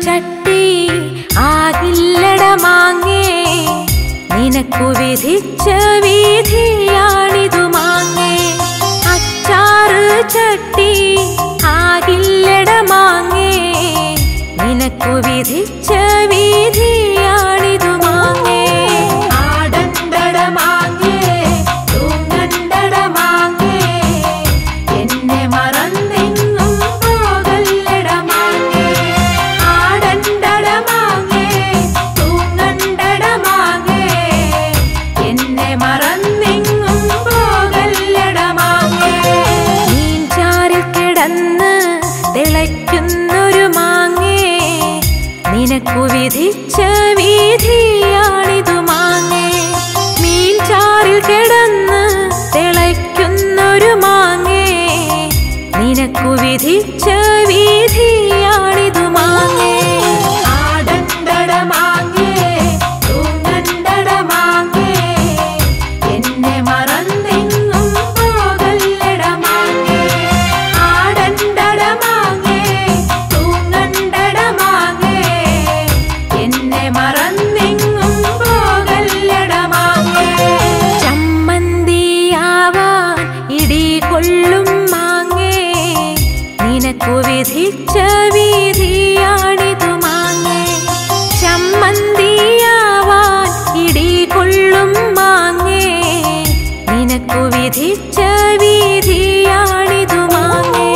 ചട്ടി ആകില്ലട മാങ്ങേ നിനക്കു വിധിച്ച വീതിയാണിതു മാങ്ങേ അച്ചാറ് ചട്ടി ആകില്ലട മാങ്ങേ നിനക്കു വിധിച്ച വീതിയാണിതു മാങ്ങേ ആടണ്ടട മാങ്ങേ തൂങ്ങണ്ടട മാങ്ങേ എന്നെ മറന്നെങ്ങും പോകല്ലട മാങ്ങേ ആടണ്ടട മാങ്ങേ തൂങ്ങണ്ടട മാങ്ങേ എന്നെ മറന്നെങ്ങും പോകല്ലട മാങ്ങേ മീൻചാറിൽ കിടന്ന് തിളയ്ക്കുന്നൊരു മാങ്ങേ നിനക്കു വിധിച്ച വീതിയാണിതു മാങ്ങേ മീൻചാറിൽ കിടന്ന് തിളയ്ക്കുന്നൊരു മാങ്ങേ നിനക്കു വിധിച്ച വീതിയാണിതു മാങ്ങേ ആടണ്ടട മാങ്ങേ തൂങ്ങണ്ടട മാങ്ങേ എന്നെ മറന്നെങ്ങും പോകല്ലട മാങ്ങേ ആടണ്ടട മാങ്ങേ തൂങ്ങണ്ടട മാങ്ങേ എന്നെ മറന്നെങ്ങും പോകല്ലട മാങ്ങേ ചമ്മന്തിയാവാൻ ഇടി കൊള്ളും മാങ്ങേ നിനക്കു വിധിച്ച വീതിയാണിതു മാങ്ങേ ചമ്മന്തിയാവാൻ ഇടി കൊള്ളും മാങ്ങേ നിനക്കു വിധിച്ച വീതിയാണിതു മാങ്ങേ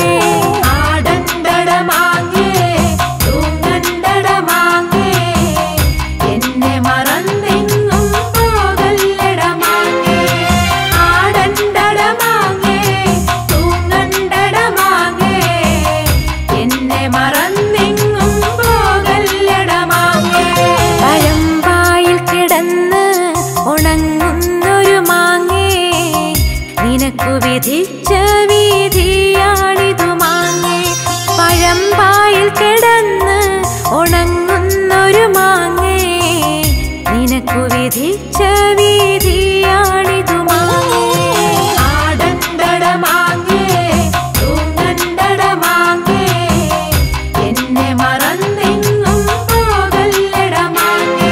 ആടണ്ടട മാങ്ങേ തൂങ്ങണ്ടട മാങ്ങേ എന്നെ മറന്നെങ്ങും പോകല്ലട മാങ്ങേ ആടണ്ടട മാങ്ങേ തൂങ്ങണ്ടട മാങ്ങേ എന്നെ മറന്നെങ്ങും പോകല്ലട മാങ്ങേ പഴമ്പായിൽ കിടന്ന് ഉണങ്ങുന്നൊരു മാങ്ങേ നിനക്കു വിധിച്ച വീതിയാണിതു മാങ്ങേ പഴമ്പായിൽ കിടന്ന് ഉണങ്ങുന്നൊരു മാങ്ങേ നിനക്കു വിധിച്ച വീതിയാണിതു മാങ്ങേ ആടണ്ടട മാങ്ങേ തൂങ്ങണ്ടട മാങ്ങേ എന്നെ മറന്നെങ്ങും പോകല്ലട മാങ്ങേ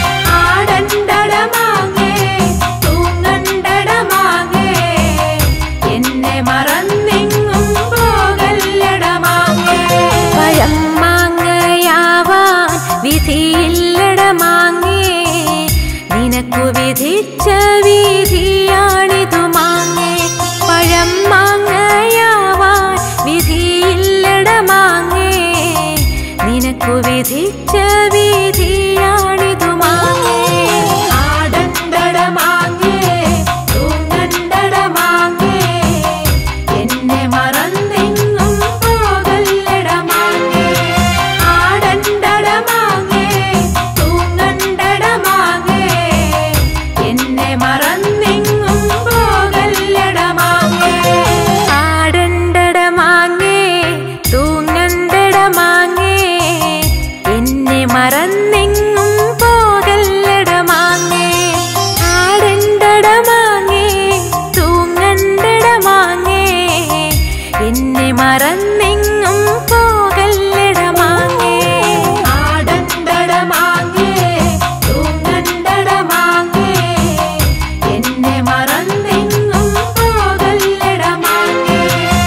ആടണ്ടട മാങ്ങേ തൂങ്ങണ്ടട മാങ്ങേ എന്നെ മറന്നെങ്ങും പോകല്ലട മാങ്ങേ പഴം മാങ്ങയാവാൻ വിധിയില്ലട മാങ്ങേ നിനക്കു വിധിച്ച വീതിയാണിതു മാങ്ങേ പഴം മാങ്ങയാവാൻ വിധിയില്ലട മാങ്ങേ നിനക്കു വിധിച്ച വീതിയാണിതു മാങ്ങേ ആടണ്ടട മാങ്ങേ തൂങ്ങണ്ടട മാങ്ങേ എന്നെ മറന്നെങ്ങും പോകല്ലട മാങ്ങേ ആടണ്ടട മാങ്ങേ തൂങ്ങണ്ടട മാങ്ങേ എന്നെ മറന്നെങ്ങും പോകല്ലട മാങ്ങേ ആടണ്ടട മാങ്ങേ തൂങ്ങണ്ടട മാങ്ങേ എന്നെ മറന്നെങ്ങും പോകല്ലട മാങ്ങേ ആടണ്ടട മാങ്ങേ തൂങ്ങണ്ടട മാങ്ങേ എന്നെ മറന്നെങ്ങും പോകല്ലട മാങ്ങേ ആടണ്ടട മാങ്ങേ തൂങ്ങണ്ടട മാങ്ങേ എന്നെ മറന്നെങ്ങും പോകല്ലട മാങ്ങേ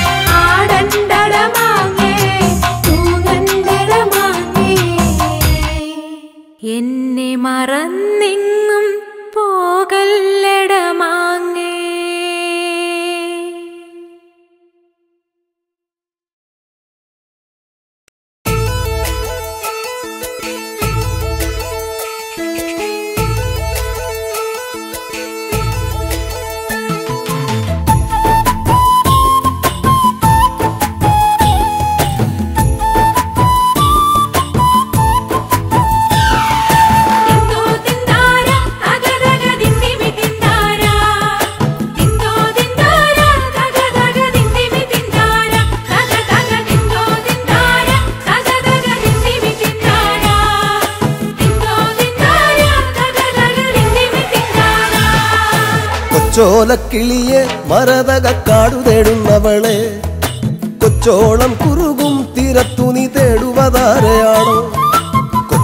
ആടണ്ടട മാങ്ങേ തൂങ്ങണ്ടട മാങ്ങേ എന്നെ മറന്നെങ്ങും പോകല്ലട മാങ്ങേ തിന്തോ തിന്താര തകതക ദിന്ദിമി തിന്താര തിന്തോ തിന്താര തകതക ദിന്ദിമി തിന്താര തകതക തിന്തോ തിന്താര തകതക ദിന്ദിമി തിന്താര തിന്തോ തിന്താര തകതക ദിന്ദിമി തിന്താര കൊച്ചോലക്കിളിയെ മരതക കാടു തേടുന്നവളെ കൊച്ചോളം കുറുകും തീരത്തു നീ തേടുവതാരയാണോ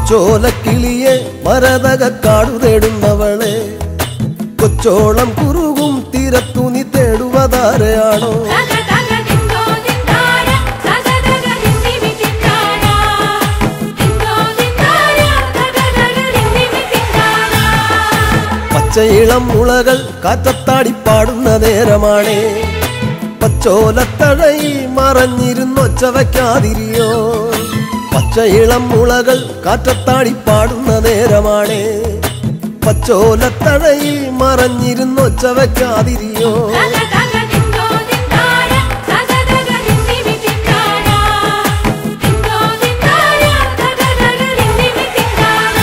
കൊച്ചോലക്കിളിയെ മരതക കാടു തേടുന്നവളെ കൊച്ചോളം കുറുകും തീരത്തു നീ തേടുവതാരയാണോ തക തക തിന്തോ തിന്താര തക തക തിന്തിമി തിന്താര തിന്തോ തിന്താര തക തക തിന്തിമി തിന്താര പച്ചയിളം മുളകൾ കാറ്റത്താടി പാടുന്ന നേരമാണേ പച്ചോലത്തഴയിൽ മറഞ്ഞിരുന്നൊച്ച വയ്ക്കാതിരിയോ പച്ചയിളം മുളകൾ കാറ്റത്താടി പാടുന്ന നേരമാണേ പച്ചോലത്തഴയിൽ മറഞ്ഞിരുന്നൊച്ച വയ്ക്കാതിരിയോ തക തക തിന്തോ തിന്താര തക തക തിന്തിമി തിന്താര തിന്തോ തിന്താര തക തക തിന്തിമി തിന്താര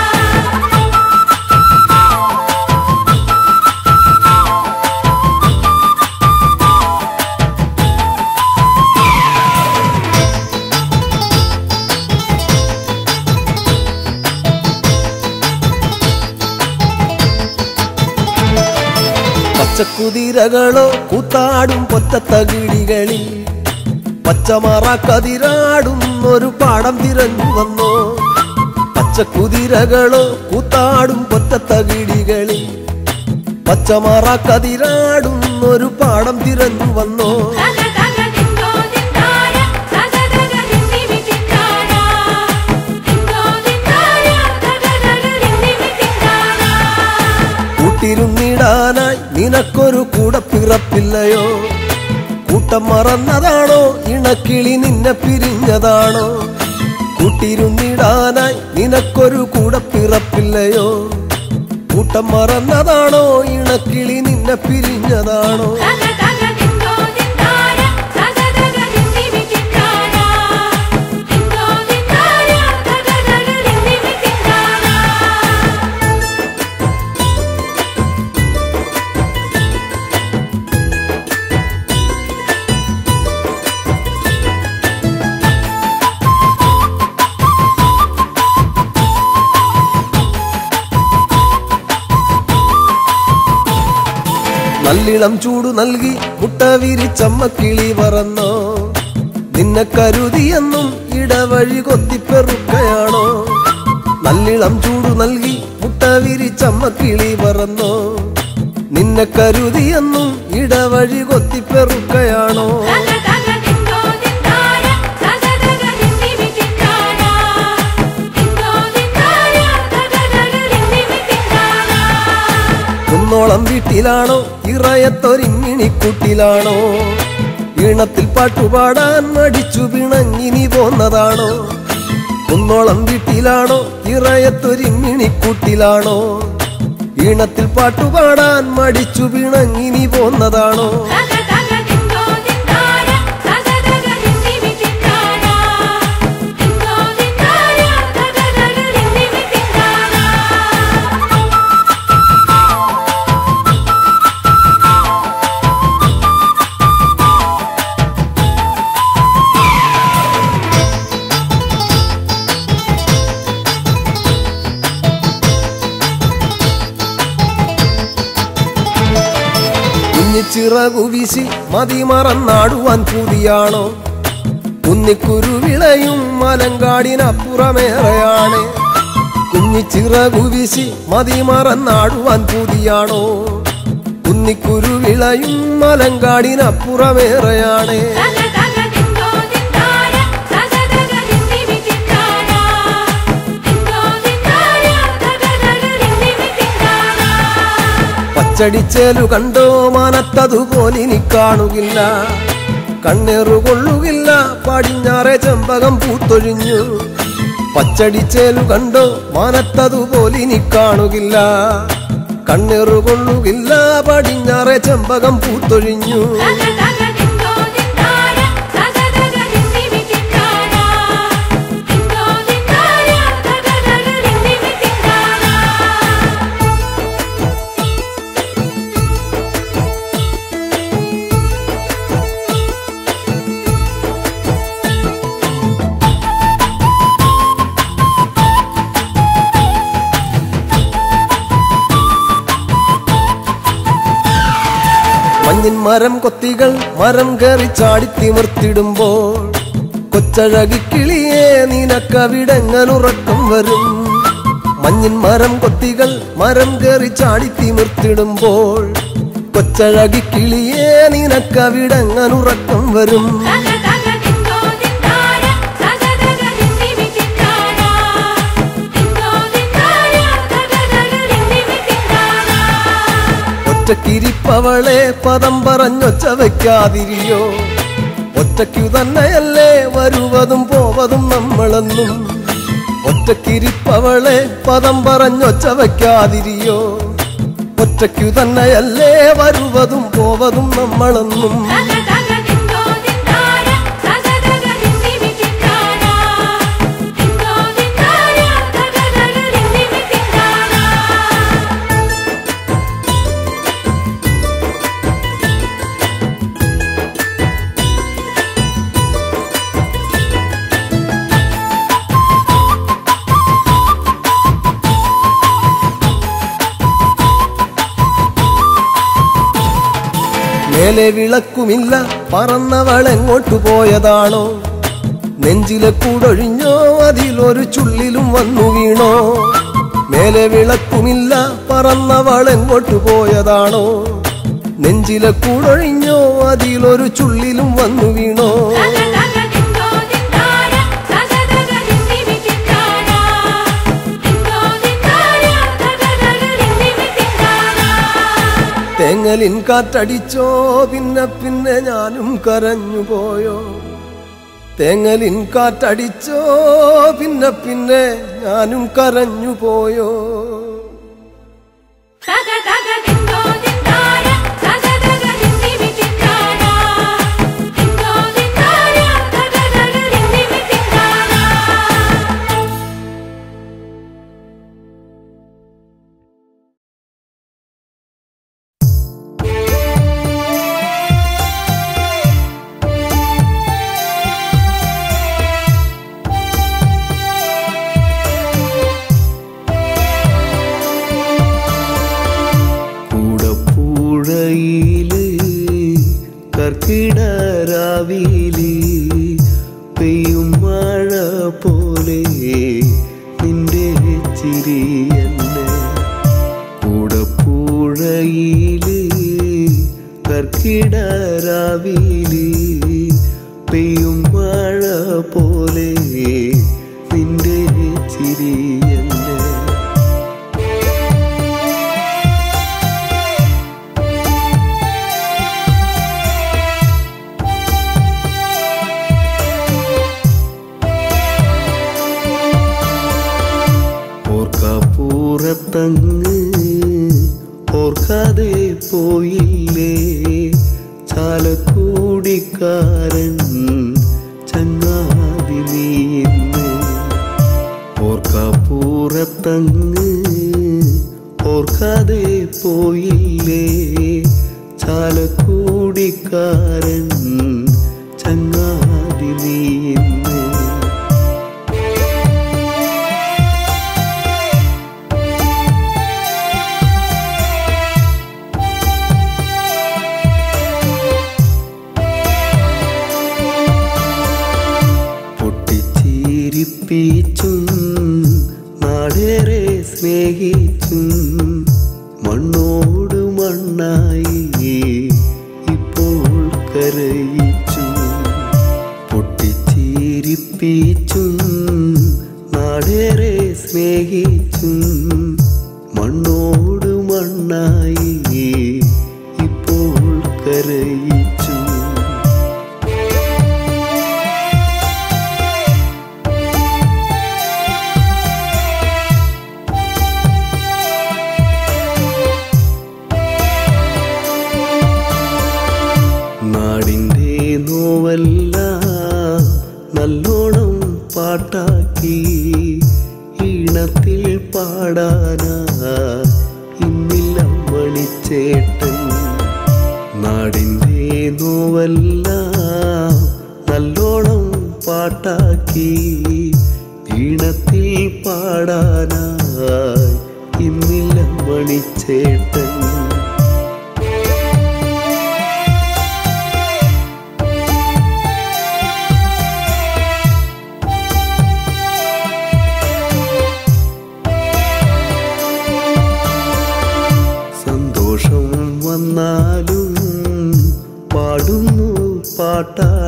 പച്ചക്കുതിരകളോ കൂത്താടും പൊറ്റത്തകിടികളിൽ പച്ചമറ കതിരാടും ഒരു പാടം തിരഞ്ഞു വന്നോ പച്ചക്കുതിരകളോ കൂത്താടും പൊറ്റത്തകിടികളിൽ പച്ചമറ കതിരാടും ഒരു പാടം തിരഞ്ഞു വന്നോ തക തക തിന്തോ തിന്താര തക തക തിന്തിമി തിന്താര തിന്തോ തിന്താര തക തക തിന്തിമി തിന്താര കൂട്ടിരുന്നിടാനായി നിനക്കൊരു കൂടെ പിറപ്പില്ലയോ കൂട്ടം മറന്നതാണോ ഇണക്കിളി നിന്നെ പിരിഞ്ഞതാണോ കൂട്ടിരുന്നിടാനായി നിനക്കൊരു കൂടെ പിറപ്പില്ലയോ കൂട്ടം മറന്നതാണോ ഇണക്കിളി നിന്നെ പിരിഞ്ഞതാണോ തക തക തിന്തോ തിന്താര തക തക തിന്തിമി തിന്താര തിന്തോ തിന്താര തക തക തിന്തിമി തിന്താര നല്ലിളം ചൂടു നൽകി മുട്ട വിരിച്ചമ്മ കിളി പറന്നോ നിന്നെ കരുതിയെന്നും ഇടവഴി കൊത്തിപ്പെറുക്കയാണോ നല്ലിളം ചൂടു നൽകി മുട്ട വിരിച്ചമ്മ കിളി പറന്നോ നിന്നെ കരുതിയെന്നും ഇടവഴി കൊത്തിപ്പെറുക്കയാണോ തക തക തിന്തോ തിന്താര തക തക തിന്തിമി തിന്താര തിന്തോ തിന്താര തക തക തിന്തിമി തിന്താര കുന്നോളം വീട്ടിലാണോ ഇറയത്തൊരിങ്ങിണിക്കൂട്ടിലാണോ ഈണത്തിൽ പാട്ടുപാടാൻ മടിച്ചു പിണങ്ങിനി പോന്നതാണോ കുന്നോളം വീട്ടിലാണോ ഇറയത്തൊരിങ്ങിണിക്കൂട്ടിലാണോ ഈണത്തിൽ പാട്ടുപാടാൻ മടിച്ചു പിണങ്ങിനി പോന്നതാണോ തക തക തിന്തോ തിന്താര തക തക തിന്തിമി തിന്താര തിന്തോ തിന്താര തക തക തിന്തിമി തിന്താര കുഞ്ഞിച്ചിറകു വീശി മതി മറന്നാടുവാൻ പൂതിയാണോ കുന്നിക്കുരുവിളയും മലങ്കാടിനപ്പുറമേറെയാണ് കുഞ്ഞിച്ചിറകു വീശി മതി മറന്നാടുവാൻ പൂതിയാണോ കുന്നിക്കുരുവിളയും മലങ്കാടിനപ്പുറമേറെയാണ് തക തക തിന്തോ തിന്താര തക തക തിന്തിമി തിന്താര തിന്തോ തിന്താര തക തക തിന്തിമി തിന്താര പച്ചടിച്ചേലു കണ്ടോ മാനത്തതുപോലിനി കാണുകില്ല കണ്ണേറു കൊള്ളുകില്ല പടിഞ്ഞാറെ ചെമ്പകം പൂത്തൊഴിഞ്ഞു പച്ചടിച്ചേലു കണ്ടോ മാനത്തതുപോലിനി കാണുകില്ല കണ്ണേറു കൊള്ളുകില്ല പടിഞ്ഞാറെ ചെമ്പകം പൂത്തൊഴിഞ്ഞു തക തക തിന്തോ തിന്താര തക തക തിന്തിമി തിന്താര തിന്തോ തിന്താര തക തക തിന്തിമി തിന്താര മഞ്ഞിൻ മരം കൊത്തികൾ മരം കയറി ചാടി തിമിർത്തിടുമ്പോൾ കൊച്ചഴകിക്കിളിയെ നിനക്കവിടെങ്ങനുറക്കം വരും മഞ്ഞിൻ മരം കൊത്തികൾ മരം കയറി ചാടി തിമിർത്തിടുമ്പോൾ കൊച്ചഴകിക്കിളിയെ നിനക്കവിടെങ്ങനുറക്കം വരും തക തക ദിന്തോ ദിന്താര തക തക ദിന്ദിമി ദിന്താര ദിന്തോ ദിന്താര തക തക ദിന്ദിമി ദിന്താര ഒറ്റക്കിരിപ്പവളെ പദം പറഞ്ഞൊച്ച വയ്ക്കാതിരിയോ ഒറ്റയ്ക്കു തന്നെയല്ലേ വരുവതും പോവതും നമ്മളെന്നും ഒറ്റക്കിരിപ്പവളെ പദം പറഞ്ഞൊച്ച വയ്ക്കാതിരിയോ ഒറ്റയ്ക്കു തന്നെയല്ലേ വരുവതും പോവതും നമ്മളെന്നും തക തക ദിന്തോ ദിന്താര തക തക ദിന്ദിമി ദിന്താര ദിന്തോ ദിന്താര തക തക ദിന്ദിമി ദിന്താര മേലെ വിളക്കുമില്ല പറന്നവൾ എങ്ങോട്ടു പോയതാണോ നെഞ്ചിലെ കൂടൊഴിഞ്ഞോ അതിലൊരു ചുള്ളിലും വന്നു വീണോ മേലെ വിളക്കുമില്ല പറന്നവൾ എങ്ങോട്ടു പോയതാണോ നെഞ്ചിലെ കൂടൊഴിഞ്ഞോ അതിലൊരു ചുള്ളിലും വന്നു വീണോ തക തക ദിന്തോ ദിന്താര തക തക ദിന്ദിമി ദിന്താര ദിന്തോ ദിന്താര തക തക ദിന്ദിമി ദിന്താര തേങ്ങലിൻ കാറ്റടിച്ചോ പിന്നെ പിന്നെ ഞാനും കരഞ്ഞു പോയോ തേങ്ങലിൻ കാറ്റടിച്ചോ പിന്നെ പിന്നെ ഞാനും കരഞ്ഞു പോയോ തക തക ദിന്തോ ദിന്താര തക തക ദിന്ദിമി ദിന്താര ദിന്തോ ദിന്താര തക തക ദിന്ദിമി ദിന്താര കൂടപ്പുഴയില് കർക്കിടരാവില് പെയ്യും മഴ പോലെ നിന്റെ ചിരിയന്നെ കൂടപ്പുഴയില് കർക്കിടരാവില് പെയ്യും മഴ പോലെ നിന്റെ ചിരിയന്നെ ഓർക്കപ്പൂറത്തങ്ങ് ഓർക്കാതെ പോയില്ലേ ചാലക്കൂടിക്കാരൻ ചങ്ങാതി നീന്ന് ഓർക്കപ്പൂറത്തങ്ങ് ഓർക്കാതെ പോയില്ലേ ചാലക്കൂടിക്കാരൻ ചങ്ങാതി നീന്ന് പൊട്ടിച്ചിരിപ്പിച്ചും നാടേറെ സ്നേഹിച്ചും മണ്ണോട് മണ്ണായി ഇപ്പോൾ കരയിച്ചു പൊട്ടിച്ചിരിപ്പിച്ചും നാടേറെ സ്നേഹിച്ചും മണ്ണോട് മണ്ണായി ഇപ്പോൾ കരയിച്ചു നാടിൻ്റെ നോവല്ല നല്ലോണം പാട്ടാക്കി ഈണത്തിൽ പാടാനാ ഇന്നില്ല മണിച്ചേട്ടൻ നാടിൻ്റെ നോവല്ല നല്ലോണം പാട്ടാക്കി ഈണത്തിൽ പാടാനായി ഇന്നില്ല മണിച്ചേട്ടൻ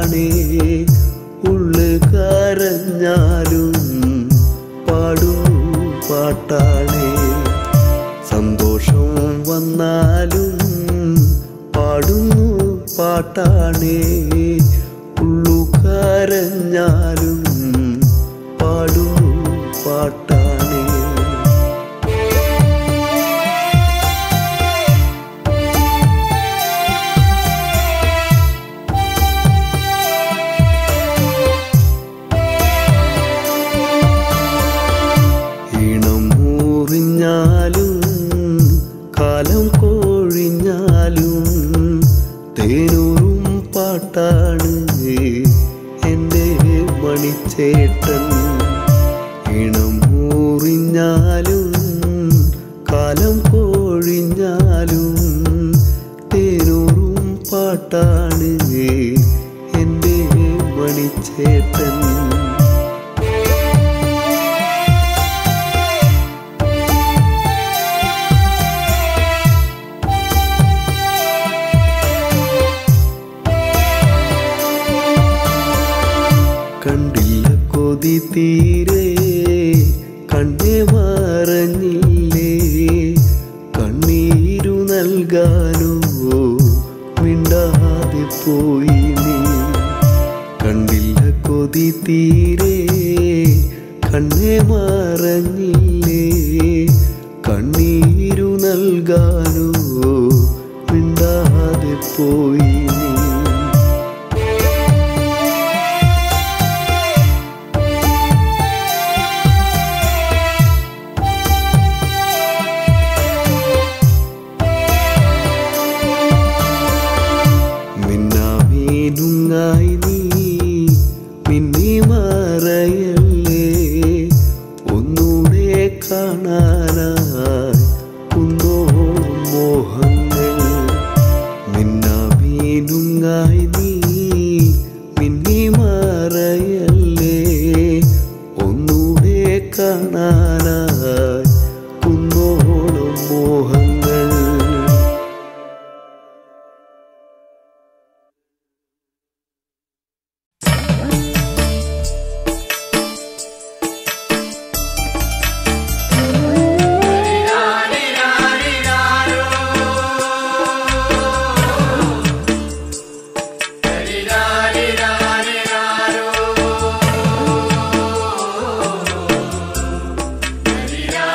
പാട്ടാണേ ഉള്ളു കരഞ്ഞാലും പാടുന്നു പാട്ടാണേ സന്തോഷം വന്നാലും പാടുന്നു പാട്ടാണേ ഉള്ളു കരഞ്ഞാലും പാടുന്നു പാട്ടാണേ ഈണം മൂറിഞ്ഞാലും കാലം കോഴിഞ്ഞാലും തേനൂറും പാട്ടാണ് എൻ്റെ മണിച്ചേട്ടൻ ഈണം മൂറിഞ്ഞാലും കാലം കോഴിഞ്ഞാലും തേനൂറും പാട്ടാണ് എൻ്റെ മണിച്ചേട്ടൻ കണ്ടില്ല കൊതി തീരെ കണ്ണേ മറഞ്ഞില്ലേ കണ്ണീരു നൽകാനോ മിണ്ടാതെ പോയി നീ കണ്ടില്ല കൊതി തീരെ കണ്ണേ മറഞ്ഞില്ലേ കണ്ണീരു നൽകാനോ മിണ്ടാതെ പോയി നീ മിന്നാമീനുങ്ങായി നീ മിന്നി മറയല്ലേ ഒന്നൂടെ കാണാനായി കുന്നോളം മോഹങ്ങൾ മിന്നാമീനുങ്ങായി നീ മിന്നി മറയല്ലേ ഒന്നൂടെ കാണാനായി കുന്നോളം മോഹങ്ങൾ ിരാ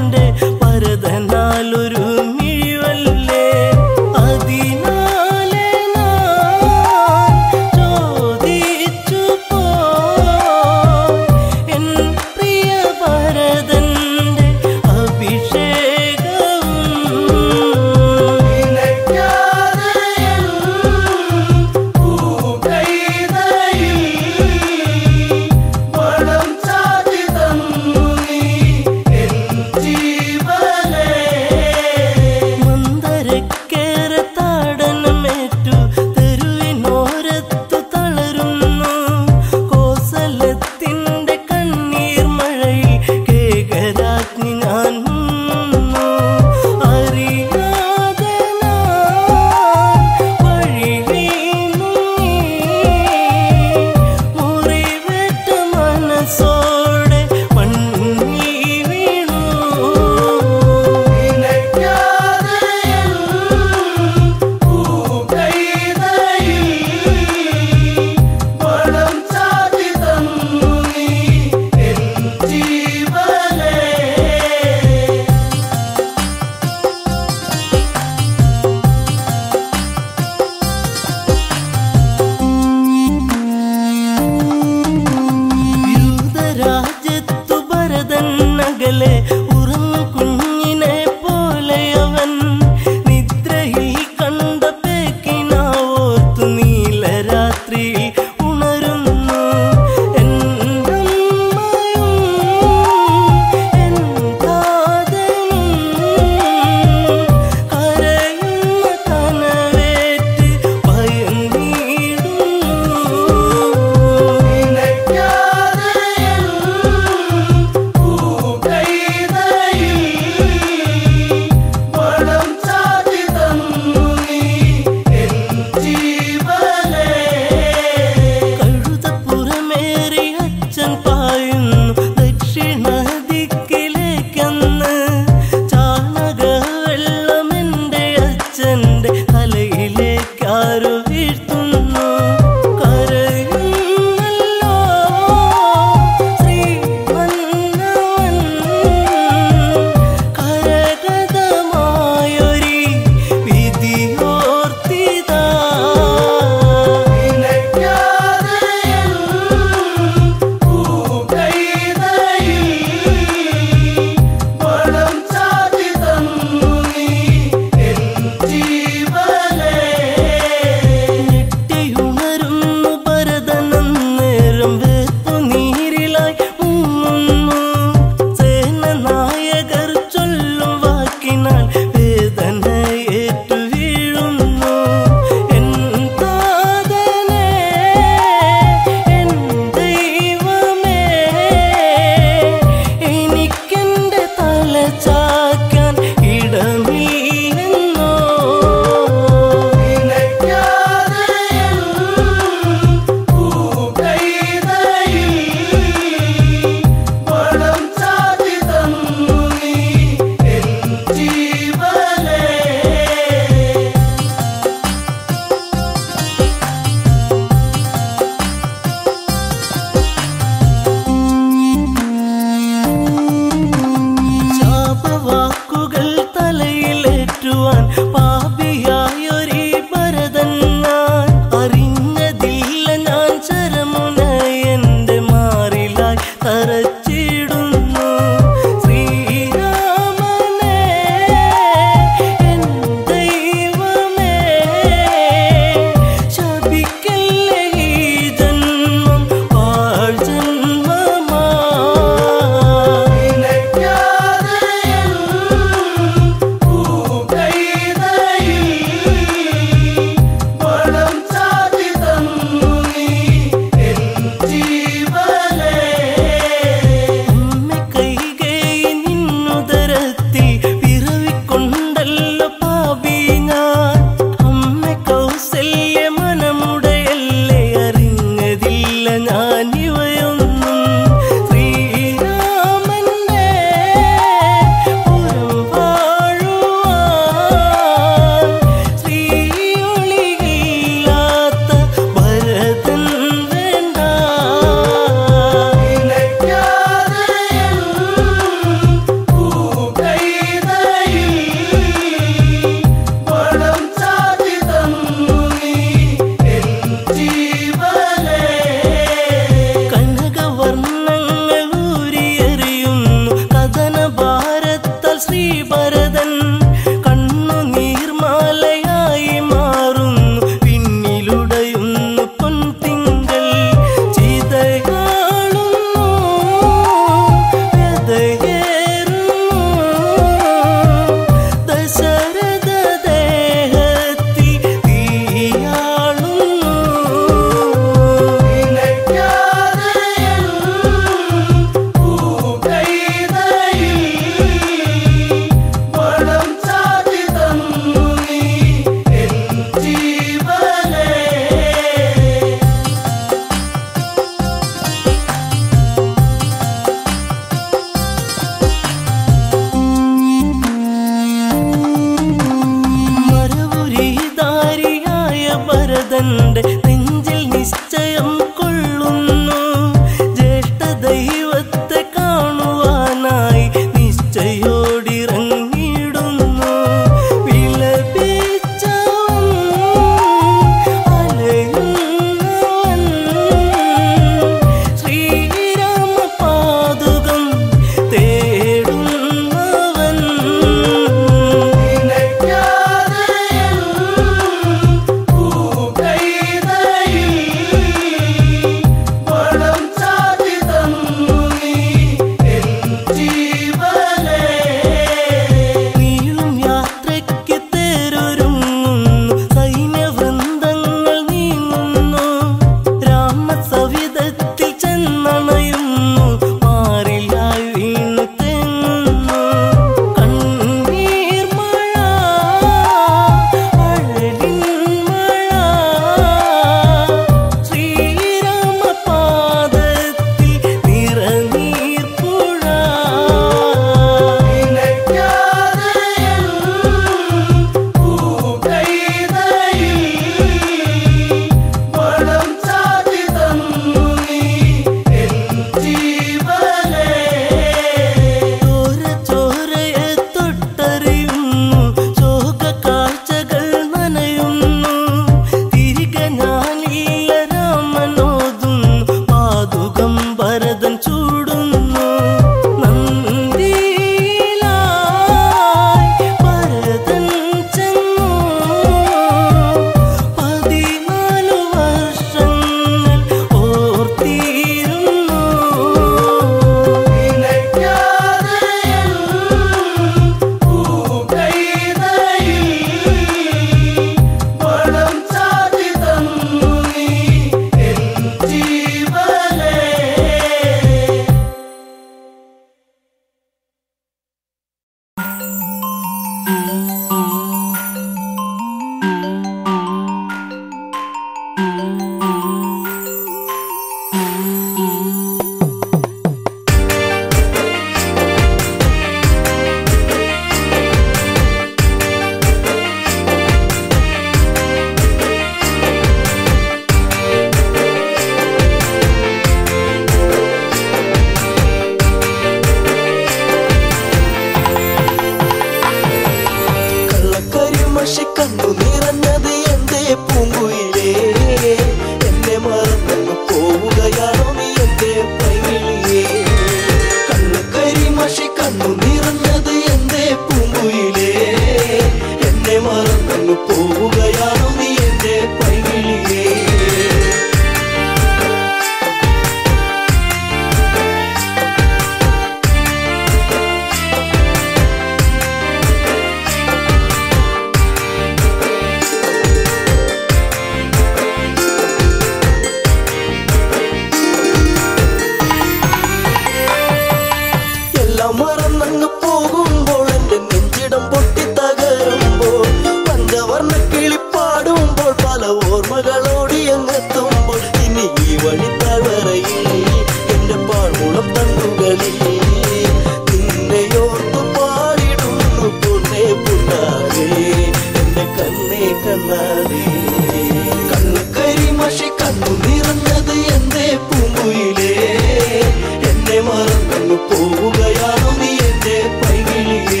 പൂവഴി താഴ്വരയിൽ എന്റെ പാഴ്മുളം തണ്ണുകളിൽ നിന്നെയോർത്തു പാടിടുന്നു പൊന്നേ പുണ്ണാരേ എന്റെ കണ്ണേ കണ്ണാരേ കണ്ണു കരിമഷി കണ്ണു നിറഞ്ഞത് എന്റെ പൂങ്കുയിലേ എന്നെ മറന്നു പോവുകയാണോ നീ എന്റെ പൈകിളിയേ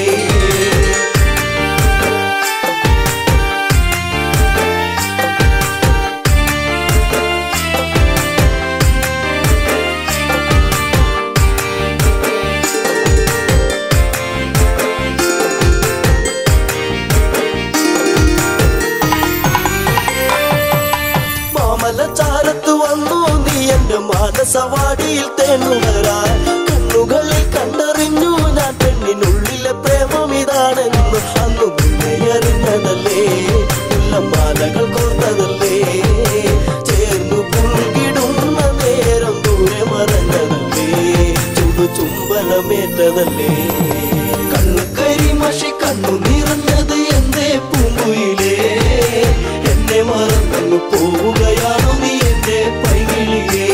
മാമല ചാരത്ത് വന്നു നീ എന്റെ മാനസവാടിയിൽ തേനുകരാൻ കണ്ണുകളിൽ കണ്ടറിഞ്ഞു ഞാൻ പെണ്ണിനുള്ളിലെ പ്രേമം ഇതാണെന്ന് അന്ന് നിന്നെ അറിഞ്ഞതല്ലേ മാലകൾ കോർത്തതല്ലേ ചേർന്നു പുൽകിടുന്ന നേരം ദൂരെ മറഞ്ഞതല്ലേ ചുടു ചുംബനമേറ്റതല്ലേ കണ്ണു കരിമഷി കണ്ണു നിറഞ്ഞത് എന്തേ പൂങ്കുയിലേ എന്നെ മറന്നു പോവുകയാണോ നീ എന്റെ പൈകിളിയേ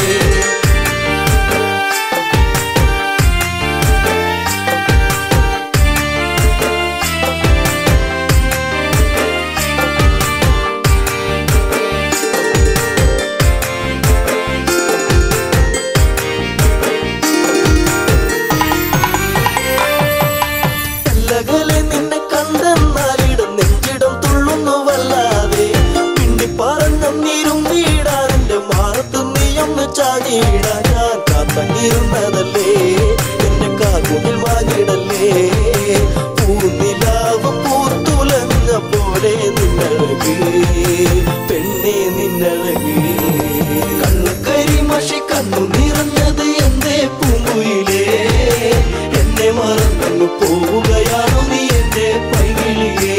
അല്ലകലെ നിന്നെ കണ്ടെന്നാലിടം നെഞ്ചിടം തുള്ളുന്നു വല്ലാതെ പിണ്ടി പറഞ്ഞിരും നീടാൻ എന്റെ മാറത്ത് നീയൊന്ന് ചാടിയിടാൻ ഞാൻ കാത്തങ്ങിരുന്നതല്ലേ എന്റെ കാർമുകിൽ വാങ്ങിടല്ലേ പൂനിലാവ് പൂത്തുലഞ്ഞ പോലെ നിന്നഴക് പെണ്ണെ നിന്നഴക് കണ്ണു കരിമഷി കണ്ണു നിറഞ്ഞത് എന്തേ പൂങ്കുയിലേ എന്നെ മറന്നു പോവുകയാണോ നീ എന്റെ പൈകിളിയേ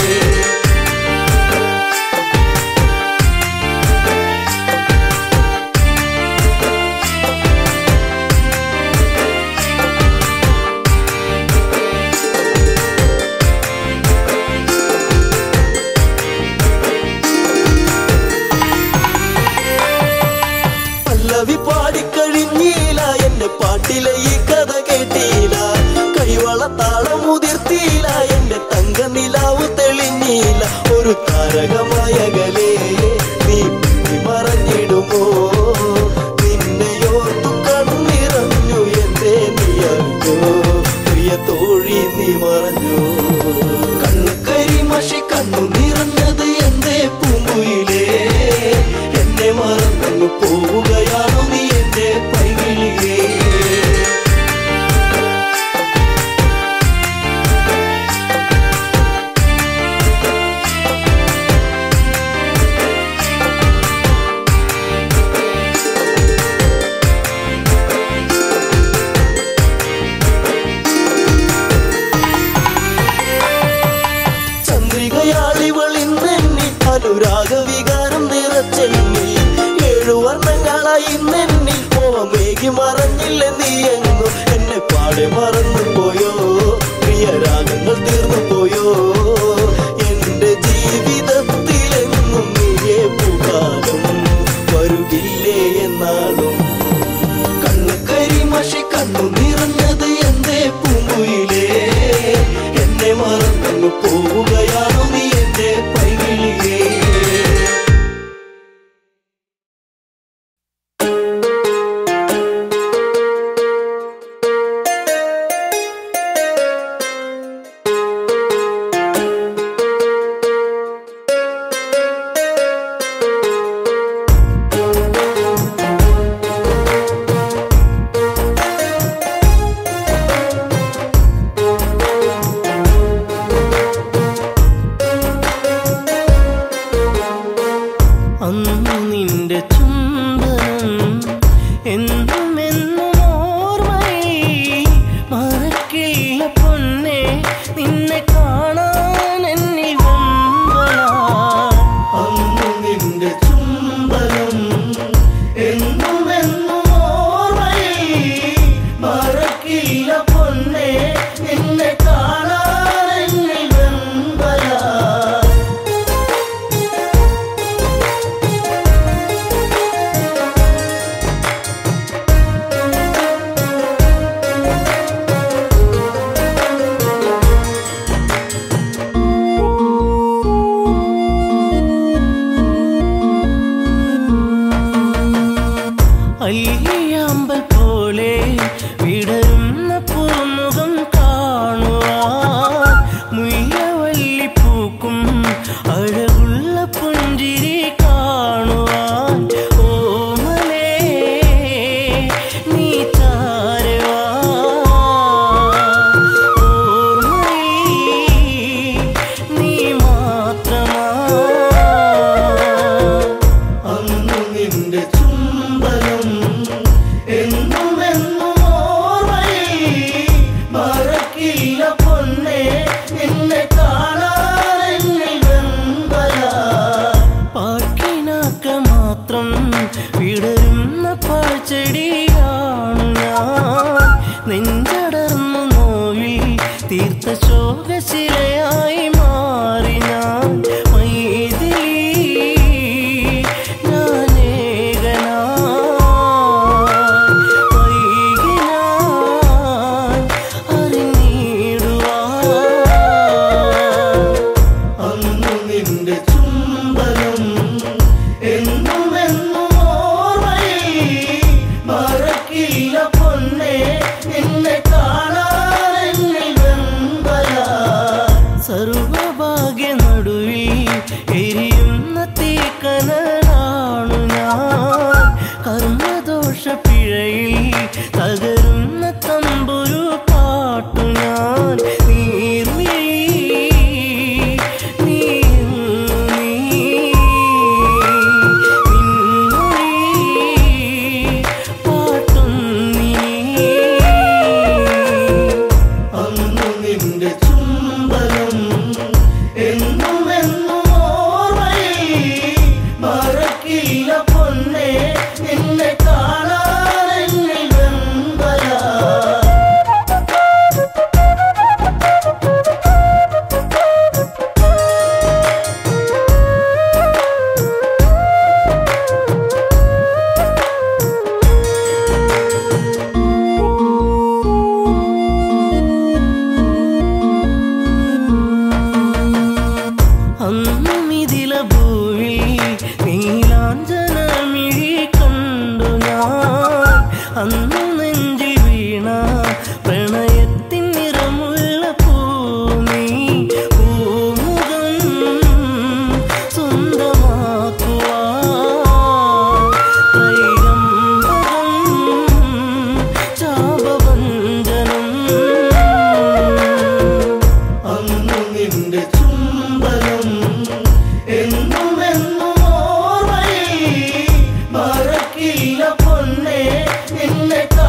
പല്ലവി പാടിക്കഴിഞ്ഞീല എന്റെ പാട്ടിലെ ഈ കഥ കേട്ടീല കൈവള താളം മുതിർത്തീല എന്റെ തങ്ക നിലാവ് തെളിഞ്ഞീല ഒരു താരകമായകലേ നീ പിന്നി മറഞ്ഞിടുമോ നിന്നെയോർത്തു കണ്ണിറഞ്ഞു എന്തേ നീ അറിഞ്ഞോ പ്രിയ തോഴി നീ മറഞ്ഞു കണ്ണു കരിമഷി കണ്ണു നിറഞ്ഞത് എന്തേ പൂങ്കുയിലേ എന്നെ മറന്നു പോവുകയാണോ നീ എന്റെ പൈകിളിയേ ചന്ദ്രികയാളിവളിന്നെന്നി അനുരാഗ വികാരം നിറച്ചെന്നി ഏഴു വർണ്ണങ്ങളായി ഇന്നെന്നി മോഹമേകി മറഞ്ഞില്ല നീ എങ്ങോ എന്നെ പാടെ മറന്നു പോയോ പ്രിയ രാഗങ്ങൾ തീർന്നു പോയോ എന്റെ ജീവിതത്തിലെങ്ങും നീയേ പൂക്കാലം വരുകില്ലേ എന്നാളും കണ്ണു കരിമഷി കണ്ണു നിറഞ്ഞത് എന്തേ പൂങ്കുയിലേ എന്നെ മറന്നു പോവുകയാണോ നീ എന്റെ പൈകിളിയേ അല്ലിയാമ്പൽ പോലെ വിടരുന്ന പൂമുഖം കാണുവാൻ മുയ്യവല്ലി പൂക്കും അഴകുള്ള പുഞ്ചിരി കാണുവാൻ ഓമലേ നീ ചാരവാ ഓർമ്മയിൽ നീ മാത്രമാ അന്നു നിന്റെ ചുംബനം എന്നും എന്നും ഓർമ്മയിൽ മറക്കില്ല പൊന്നെ നിന്നെ കാണാൻ വെമ്പല പാക്കിനാക്ക മാത്രം വിടരുന്ന പാഴ്ചെടിയാണ് ഞാൻ നെഞ്ചടർന്നു നോവിൽ തീർത്ത ശോകശിലയായി മാറി ഞാൻ മൈതിലി ഞാനേകനാ വൈകിനാൻ അറിഞ്ഞിടുവാൻ അന്നു നിന്റെ ചുംബനം എന്നും എന്നും ഓർമ്മയിൽ മറക്കില്ല പൊന്നെ നിന്നെ കാണാൻ വെമ്പല സർവഭാഗ്യ നടുവിൽ എരിയുന്ന തീക്കനലാണു ഞാൻ കർമ്മദോഷ പിഴയിൽ തകരുന്ന തമ്പുരു പാട്ടു ഞാൻ നീർമിഴി നീ നീ നിൻമൊഴി പാട്ടും നീ അന്നു നിന്റെ ചുംബനം എന്നും എന്നും ഓർമ്മയിൽ മറക്കില്ല പൊന്നെ നിന്നെ കാണാൻ വെമ്പല അന്നും ഇതില ഭൂവിൽ നീലാഞ്ജനമിഴി കണ്ടു ഞാൻ അന്നു നെഞ്ചിൽ വീണ പ്രണയത്തിൻ നിറമുള്ള പൂമി പൂമുഖം സ്വന്തമാക്കുവാൻ ത്രൈരംബകം ചാപവഞ്ചനം അന്നു നിന്റെ ചുംബനം എന്നും എന്നും ഓർമ്മയിൽ മറക്കില്ല പൊന്നെ നിന്നെ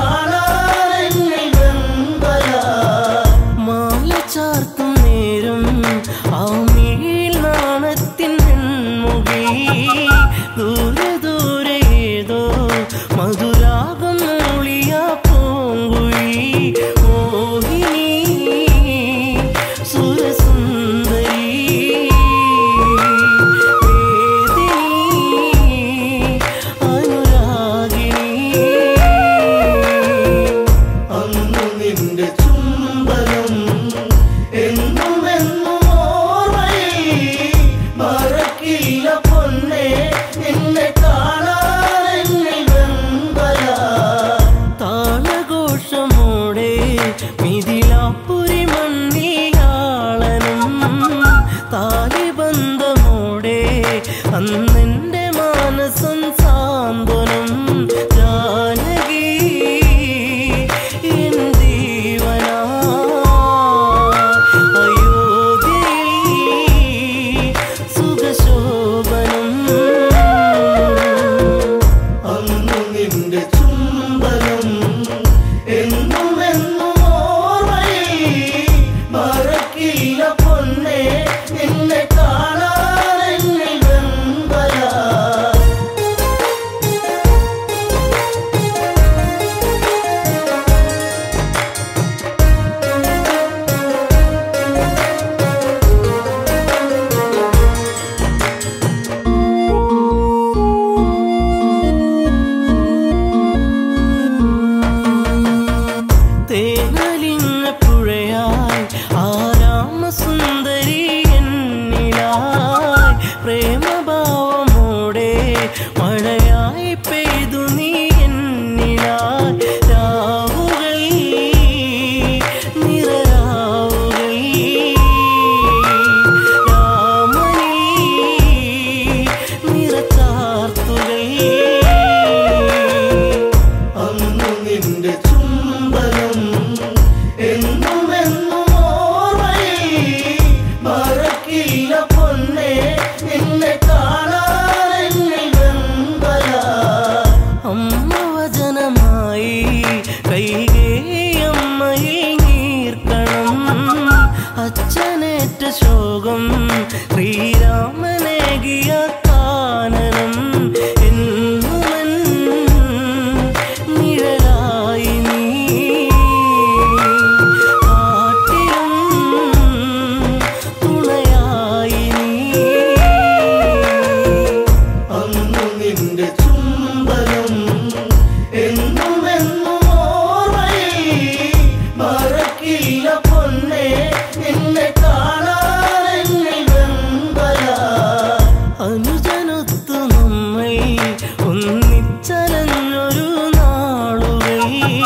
ചുംബനം എന്നും എന്നും ഓർമ്മയിൽ മറക്കില്ല പൊന്നെ നിന്നെ കാണാൻ എന്നിൽ വെമ്പല അനുജനൊത്തു നമ്മൾ ഒന്നിച്ചലഞ്ഞൊരു നാളുകൾ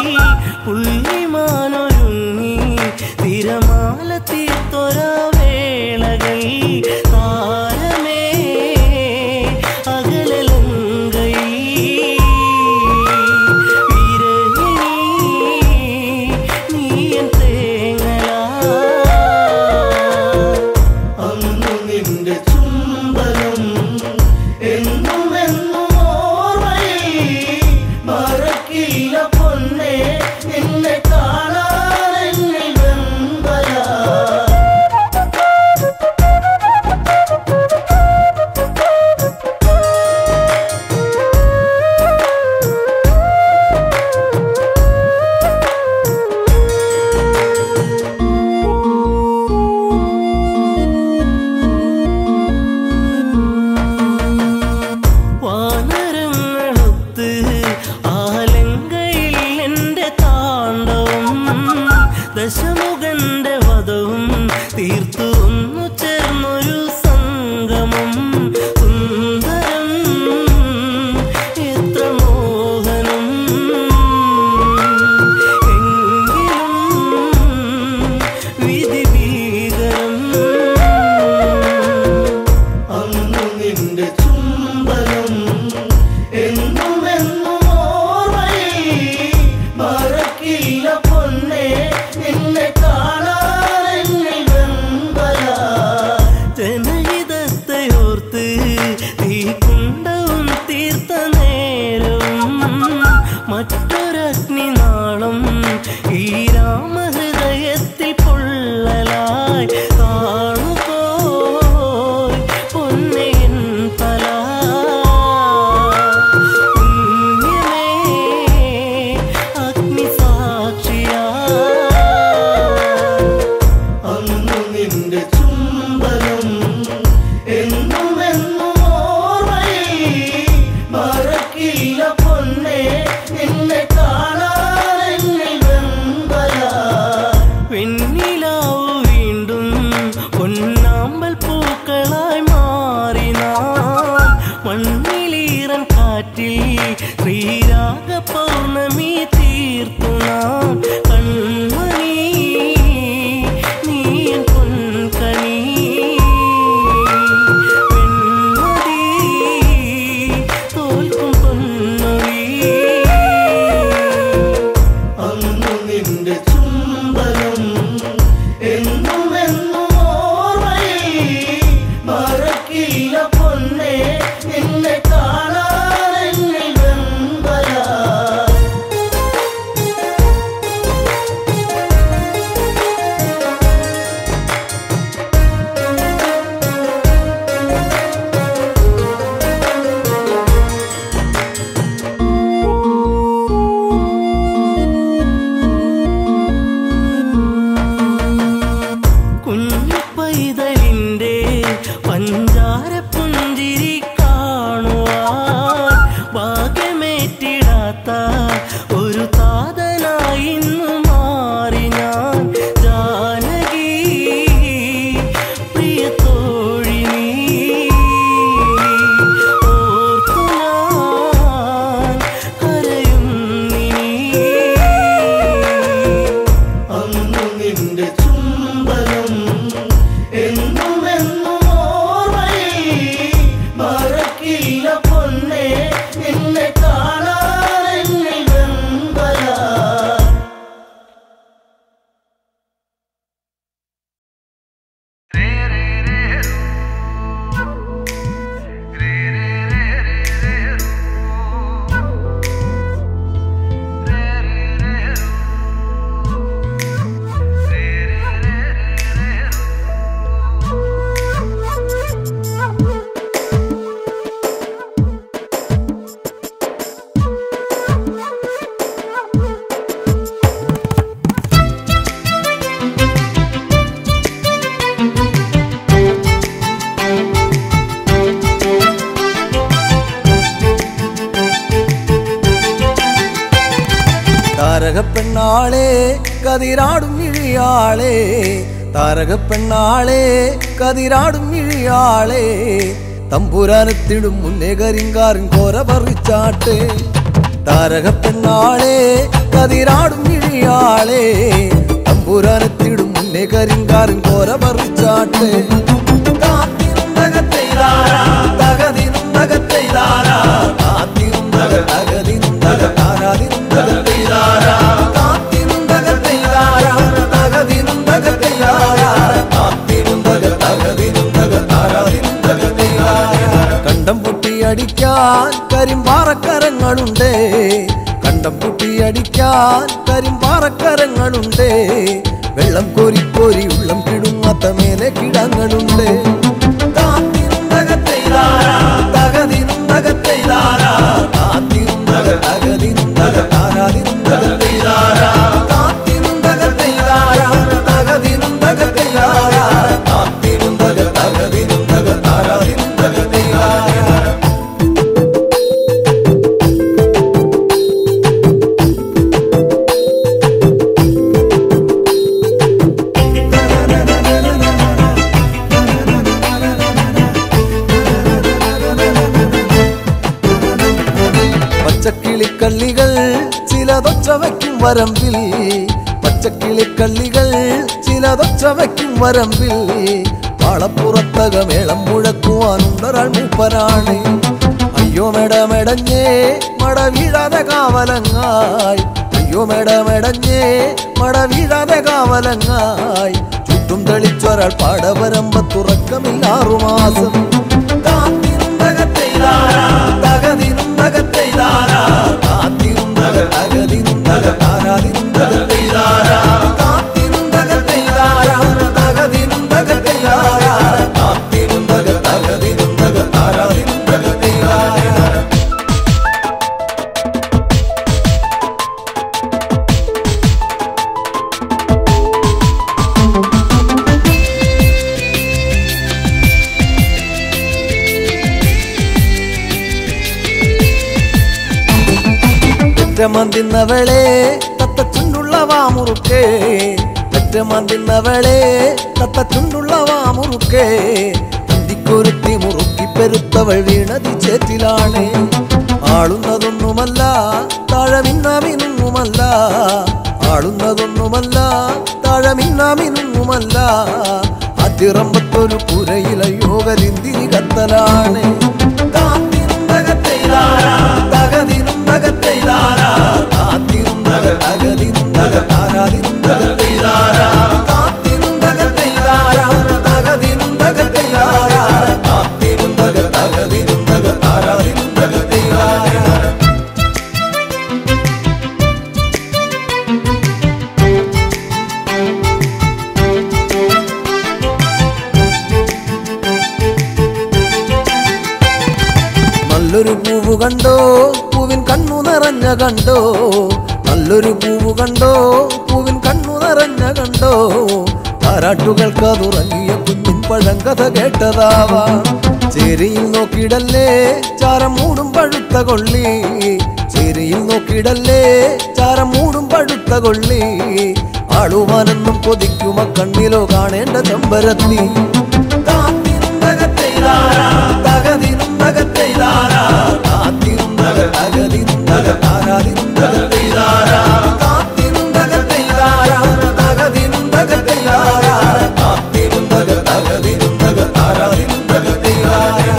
പുള്ളിമാനൊരുങ്ങി തിരമാല തീർത്തൊര വേളകൾ താരമേ അകലലങ്കൈ വിരഹിണി നീയൻ തേങ്ങലാ അന്നു നിന്റെ ചുംബനം എന്നും എന്നും ഓർമ്മയിൽ മറക്കില്ല പൊന്നെ നിന്നെ കാണാൻ എന്നിൽ വെമ്പല വാനരങ്ങളൊത്ത് ആലങ്കയിൽ എൻ്റെ താണ്ഡവം ദശമുഖന്റെ വധവും തീർത്തു ഒന്നു ചേർന്നൊരു സംഗമം സുന്ദരം എത്ര മോഹനം എങ്കിലും വിധി ഭീകരം അന്നു നിന്റെ ചുംബനം എന്നും എന്നും ഓർമ്മയിൽ മറക്കില്ല പൊന്നെ നിന്നെ കാണാൻ എന്നിൽ വെമ്പല ജനഹിതത്തെ ഓർത്ത് തീക്കുണ്ടവും തീർത്ത നേരവും മറ്റൊരഗ്നി നാളം ഈ രാമഹൃദയത്തിൽ പൊള്ളലായി താണുപോയി പൊന്നയൻ തല പുണ്യമേ അഗ്നിസാക്ഷിയാ അന്നു നിന്റെ ചുംബനം എന്നും എന്നും ഓർമ്മയിൽ മറക്കില്ല പൊന്നെ നിന്നെ കാണാൻ എന്നിൽ വെമ്പല വെണ്ണിലാവു വീണ്ടും പൊന്നാമ്പൽ പൂക്കളായി മാറി നാം മണ്ണിലീറൻ കാറ്റിൽ ശ്രീരാഗ പൗർണമി തീർത്തു നാം കൺമണി നീയൻ പൊൻകണി വെൺമതി തോൽക്കും പൊന്നൊഴി അന്നു നിന്റെ ചുംബനം എന്നും എന്നും ഓർമ്മയിൽ മറക്കില്ല പൊന്നെ നിന്നെ കാണാൻ എന്നിൽ വെമ്പല കുഞ്ഞു പൈതലിന്റെ പഞ്ചാര പുഞ്ചിരി കാണുവാൻ ഭാഗ്യമേറ്റിടാത്ത ഒരു താതനായി ഇന്നു മാറി ഞാൻ ജാനകി പ്രിയ തോഴി നീ ഓർത്തു ഞാൻ കരയുന്നിനി അന്നു നിന്റെ ചുംബനം എന്നും എന്നും ഓർമ്മയിൽ മറക്കില്ല പൊന്നെ നിന്നെ കാണാൻ എന്നിൽ വെമ്പല താരകപ്പെണ്ണാളെ കതിരാടും ഇഴിയാളെ താരകപ്പെണ്ണാളെ കതിരാടും ഇഴിയാളെ തമ്പുരാനത്തിടും മുന്നേ കരിങ്കാറിൻ കോര പറിച്ചാട്ടെ താരകപ്പെണ്ണാളെ കതിരാടും ഇഴിയാളെ തമ്പുരാനത്തിടും മുന്നേ കരിങ്കാറിൻ കോര പറിച്ചാട്ടെ കാത്തിരുന്നകത്തെയ്താരാ, തകതിരുന്നകത്തെയ്താരാ, കാത്തിരുന്നക തകതിരുന്നക താരാതിരുന്നകത്തെയ്താരാ, കാത്തിരുന്നകത്തെയ്താരാ, തകതിരുന്നകത്തെയ്താരാ, കാത്തിരുന്നക തകതിരുന്നക താരാതിരുന്നകത്തെയ്താരാ. കണ്ടം പൊട്ടിയടിക്കാൻ കരിമ്പാറക്കരങ്ങളുണ്ട് കണ്ടം പൊട്ടിയടിക്കാൻ കരിമ്പാറക്കരങ്ങളുണ്ട് വെള്ളം കോരി കോരി ഉള്ളം കിടുങ്ങാത്ത മേലെ കിടങ്ങളുണ്ട് കാത്തിരുന്നകത്തെയ്താരാ, തകതിരുന്നകത്തെയ്താരാ, കാത്തിരുന്നക തകതിരുന്നക താരാതിരുന്നകത്തെയ്താരാ, കാത്തിരുന്നകത്തെയ്താരാ, തകതിരുന്നകത്തെയ്താരാ, കാത്തിരുന്നക തകതിരുന്നക താരാതിരുന്നകത്തെയ്താരാ. പച്ചക്കിളിക്കള്ളികൾ ചിലതൊച്ച വയ്ക്കും വരമ്പിൽ പച്ചക്കിളിക്കള്ളികൾ ചിലതൊച്ച വയ്ക്കും വരമ്പിൽ പാളപ്പുറത്തക മേളം മുഴക്കുവാനുണ്ടൊരാൾ മൂപ്പനാണ് അയ്യോ മെടമെടഞ്ഞേ മട വീഴാതെ കാവലങ്ങായി അയ്യോ മെടമെടഞ്ഞേ മട വീഴാതെ കാവലങ്ങായി ചുറ്റും തെളിച്ചൊരാൾ പാടവരമ്പത്തുറക്കമില്ലാറു മാസം കാത്തിരുന്നകത്തെയ്താരാ, തകതിരുന്നകത്തെയ്താരാ, കാത്തിരുന്നക തകതിരുന്നക താരാതിരുന്നകത്തെയ്താരാ, കാത്തിരുന്നകത്തെയ്താരാ, തകതിരുന്നകത്തെയ്താരാ, കാത്തിരുന്നക തകതിരുന്നക താരാതിരുന്നകത്തെയ്താരാ. പെറ്റമന്തിന്നവളെ തത്ത ചുണ്ടുള്ള വാമുറുക്കേ പെറ്റമന്തിന്നവളെ തത്ത ചുണ്ടുള്ള വാമുറുക്കേ അന്തിക്കൊരുത്തി മുറുക്കി പെരുത്തവൾ വീണതി ചേറ്റിലാണ് ആളുന്നതൊന്നുമല്ല താഴമിന്നാമിനുങ്ങുമല്ല ആളുന്നതൊന്നുമല്ല താഴമിന്നാമിനുങ്ങുമല്ല അതിറമ്പത്തൊരു പുരയില യോഗലിന്തിരി കത്തലാണ് കാത്തിരുന്നകത്തെയ്താരാ, തകതിരുന്നകത്തെയ്താരാ, കാത്തിരുന്നക തകതിരുന്നക താരാതിരുന്നകത്തെയ്താരാ, കാത്തിരുന്നകത്തെയ്താരാ, തകതിരുന്നകത്തെയ്താരാ, കാത്തിരുന്നക തകതിരുന്നക താരാതിരുന്നകത്തെയ്താരാ. നല്ലൊരു പൂവ് കണ്ടോ പൂവിൻ കണ്ണു നിറഞ്ഞ കണ്ടോ നല്ലൊരു പൂവ് കണ്ടോ പൂവിൻ കണ്ണു നിറഞ്ഞ കണ്ടോ താരാട്ടുകൾക്കതുറങ്ങിയ കുഞ്ഞിൻ പഴങ്കഥ കേട്ടതാവാ ചേരിയിൽ നോക്കിടല്ലേ ചാരം മൂടും പഴുത്ത കൊള്ളി ചേരിയിൽ നോക്കിടല്ലേ ചാരം മൂടും പഴുത്ത കൊള്ളി ആളുവാനെന്നും കൊതിക്കുമ കണ്ണിലോ കാണേണ്ട ചെമ്പരത്തി കാത്തിരുന്നകത്തെയ്താരാ, തകതിരുന്നകത്തെയ്താരാ, കാത്തിരുന്നക തകതിരുന്നക താരാതിരുന്നകത്തെയ്താരാ, കാത്തിരുന്നകത്തെയ്താരാ, തകതിരുന്നകത്തെയ്താരാ, കാത്തിരുന്നക തകതിരുന്നക താരാതിരുന്നകത്തെയ്താരാ.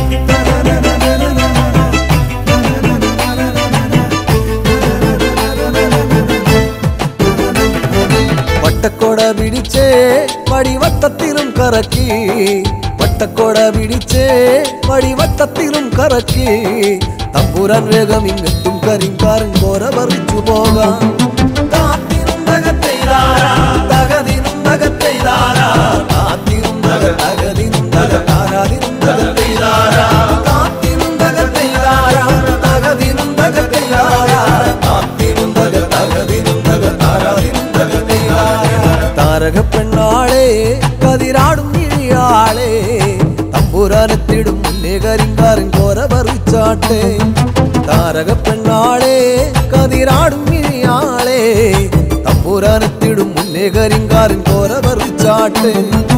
വട്ടക്കോട പിടിച്ചേ വടിവട്ടത്തിലും കറക്കി വട്ടക്കോട പിടിച്ചേ വടിവട്ടത്തിലും കറക്കി തമ്പുരാൻ വേഗം ഇങ്ങെത്തും കരിങ്കാരൻ കോര പറിച്ചു പോകാം കാത്തിരുന്നകത്തെയ്താരാ, തകതിരുന്നകത്തെയ്താരാ, കാത്തിരുന്നക തകതിരുന്നക താരാതിരുന്നകത്തെയ്താരാ, കാത്തിരുന്നകത്തെയ്താരാ, തകതിരുന്നകത്തെയ്താരാ, കാത്തിരുന്നക തകതിരുന്നക താരാതിരുന്നകത്തെയ്താരാ. താരകപ്പെണ്ണാളെ കതിരാടും ഇഴിയാളെ തമ്പുരാനെത്തിടും മുന്നേ കരിങ്കാരൻ കോര പറിച്ചാട്ടെ താരകപ്പെണ്ണാളെ കതിരാടും ഇഴിയാളെ കരിങ്കാറിൻ കോര പറിച്ചാട്ടെ